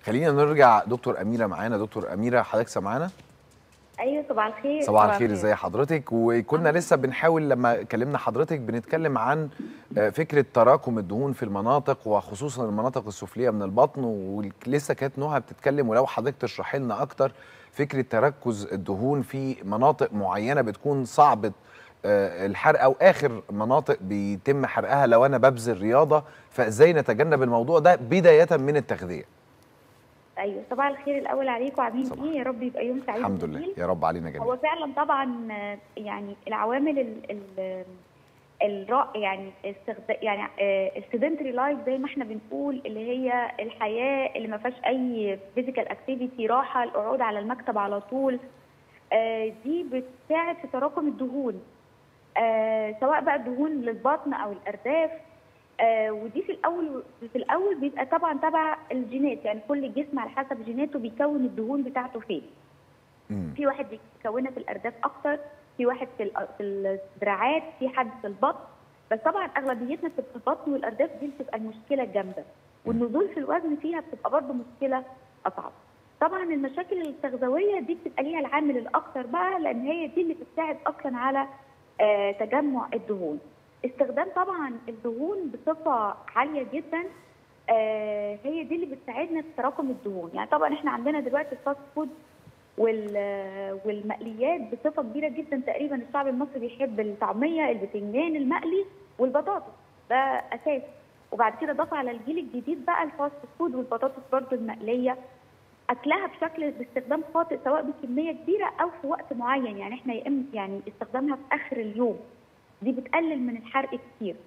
خلينا نرجع دكتور اميره معانا دكتور اميره حضرتك سامعانا ايوه صباح الخير صباح الخير ازي حضرتك وكنا لسه بنحاول لما كلمنا حضرتك بنتكلم عن آه، فكره تراكم الدهون في المناطق وخصوصا المناطق السفليه من البطن ولسه كانت نهى بتتكلم ولو حضرتك تشرحي لنا اكتر فكره تركز الدهون في مناطق معينه بتكون صعبه آه، الحرق او اخر مناطق بيتم حرقها لو انا ببذل رياضه فازاي نتجنب الموضوع ده بدايه من التغذيه ايوه صباح الخير الاول عليكم عاملين صباح ايه يا رب يبقى يوم سعيد الحمد وجميل. لله يا رب علينا هو جميعا فعلا طبعا آه، يعني العوامل ال ال الرأ يعني استخدام يعني السيدنتري لايف زي ما احنا بنقول اللي هي الحياه اللي ما فيهاش اي فيزيكال اكتيفيتي راحه القعود على المكتب على طول آه، دي بتساعد في تراكم الدهون آه، سواء بقى الدهون للبطن او الارداف آه، ودي في الاول في الاول بيبقى طبعا تبع الجينات يعني كل جسم على حسب جيناته بيكون الدهون بتاعته فين مم. في واحد بيكونها في الارداف اكتر في واحد في الأ- في الدراعات في حد في البطن بس طبعا اغلبيتنا بتبقى في البطن والارداف دي بتبقى المشكله الجامده والنزول في الوزن فيها بتبقى برضه مشكله اصعب طبعا المشاكل التغذويه دي بتبقى ليها العامل الاكثر بقى لان هي دي اللي بتساعد اصلا على آه، تجمع الدهون استخدام طبعا الدهون بصفه عاليه جدا آه، هي دي اللي بتساعدنا في تراكم الدهون يعني طبعا احنا عندنا دلوقتي الفاست فود وال- والمقليات بصفه كبيره جدا تقريبا الشعب المصري بيحب الطعميه البتنجان المقلي والبطاطس ده اساس وبعد كده ضاف على الجيل الجديد بقى الفاست فود والبطاطس برضه المقليه اكلها بشكل باستخدام خاطئ سواء بكميه كبيره او في وقت معين يعني احنا يا إما- يعني استخدامها في اخر اليوم دي بتقلل من الحرق كتير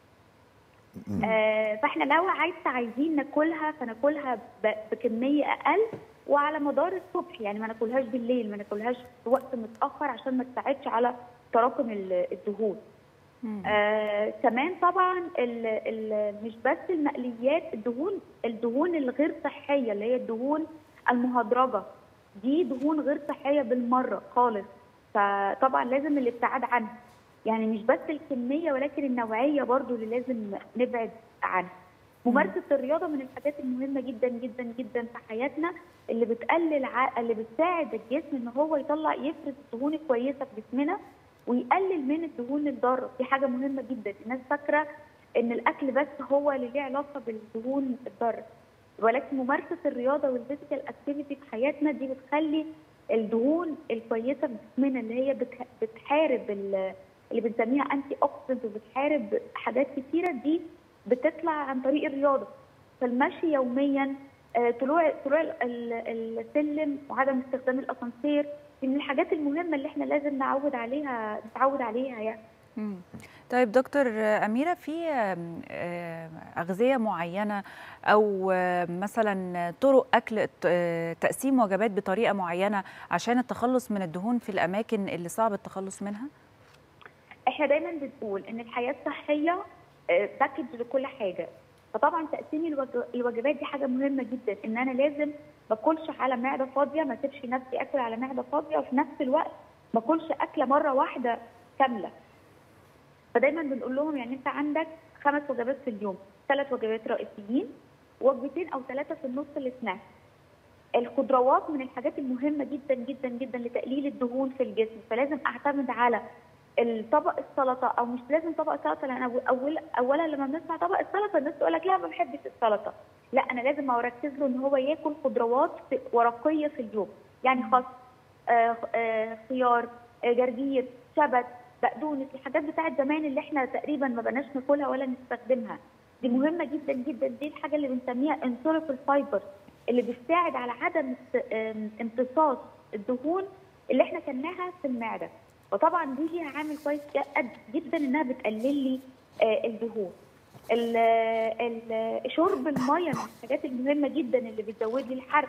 مم. آه، فاحنا لو عايز عايزين ناكلها فناكلها ب- بكميه اقل وعلى مدار الصبح يعني ما ناكلهاش بالليل ما ناكلهاش في وقت متاخر عشان ما تساعدش على تراكم ال- الدهون آه كمان طبعا ال ال مش بس المقليات الدهون الدهون الغير صحيه اللي هي الدهون المهدرجه دي دهون غير صحيه بالمره خالص فطبعا لازم الابتعاد عنها يعني مش بس الكميه ولكن النوعيه برضو اللي لازم نبعد عنها ممارسه الرياضه من الحاجات المهمه جدا جدا جدا في حياتنا اللي بتقلل ع... اللي بتساعد الجسم ان هو يطلع يفرز الدهون الكويسه في جسمنا ويقلل من الدهون الضاره دي حاجه مهمه جدا الناس فاكره ان الاكل بس هو اللي ليه علاقه بالدهون الضاره ولكن ممارسه الرياضه والفيزيكال اكتيفيتي في حياتنا دي بتخلي الدهون الكويسه في جسمنا اللي هي بتح- بتحارب ال- اللي بنسميها انتي اوكسيدنت وبتحارب حاجات كتيره دي بتطلع عن طريق الرياضه فالمشي يوميا آه، طلوع طلوع ال- ال- السلم وعدم استخدام الاسانسير دي من الحاجات المهمه اللي احنا لازم نعود عليها نتعود عليها يعني مم. طيب دكتور أميرة في آم، آم، أغذية معينة أو آم، مثلا طرق أكل آه، تقسيم وجبات بطريقة معينة عشان التخلص من الدهون في الأماكن اللي صعب التخلص منها؟ احنا دايما بنقول ان الحياه الصحيه آه، باكج لكل حاجه فطبعا تقسيم الوج- الوجبات دي حاجه مهمه جدا ان انا لازم ما اكلش على معده فاضيه ما اسيبش نفسي اكل على معده فاضيه وفي نفس الوقت ما اكلش اكله مره واحده كامله فدايما بنقول لهم يعني انت عندك خمس وجبات في اليوم ثلاث وجبات رئيسيين وجبتين او ثلاثه في النص لسناك الخضروات من الحاجات المهمه جدا جدا جدا لتقليل الدهون في الجسم فلازم اعتمد على الطبق السلطه او مش لازم طبق سلطه لان أول أول اولا لما بنسمع طبق السلطه الناس تقول لك لا ما بحبش السلطه لا انا لازم اركز له ان هو ياكل خضروات في- ورقيه في اليوم يعني خس آه، آه، خيار آه، جرجير شبت بقدونس الحاجات بتاعت زمان اللي احنا تقريبا ما بقناش ناكلها ولا نستخدمها دي مهمه جدا جدا دي الحاجه اللي بنسميها انسولف الفايبر اللي بتساعد على عدم است- آم، امتصاص الدهون اللي احنا كلناها في المعده وطبعا دي ليها عامل كويس جد- جدا انها بتقلل لي آه، الدهون ال- ال- شرب الميه من الحاجات المهمه جدا اللي بتزود لي الحرق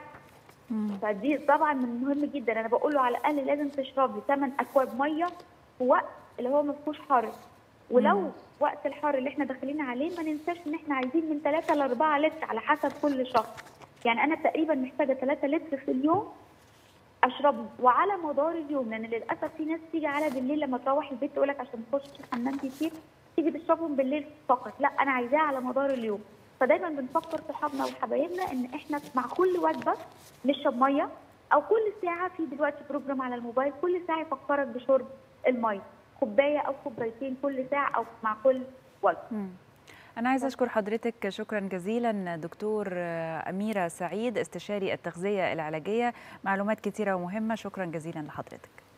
فدي طبعا من مهم جدا انا بقول له على الاقل لازم تشرب لي 8 اكواب ميه في وقت اللي هو ما فيهوش حر ولو مم. وقت الحر اللي احنا داخلين عليه ما ننساش ان احنا عايزين من 3 ل 4 لتر على حسب كل شخص يعني انا تقريبا محتاجه 3 لتر في اليوم اشربه وعلى مدار اليوم لان للاسف في ناس تيجي على بالليل لما تروح البيت تقول لك عشان تخش الحمام كتير تيجي تشربهم بالليل فقط لا انا عايزاه على مدار اليوم فدايما بنفكر صحابنا وحبايبنا ان احنا مع كل وجبه نشرب ميه او كل ساعه في دلوقتي بروجرام على الموبايل كل ساعه يفكرك بشرب الميه كوبايه او كوبايتين كل ساعه او مع كل وجبه مم. أنا عايزة أشكر حضرتك شكرا جزيلا دكتور أميرة سعيد استشاري التغذية العلاجية معلومات كثيرة ومهمة شكرا جزيلا لحضرتك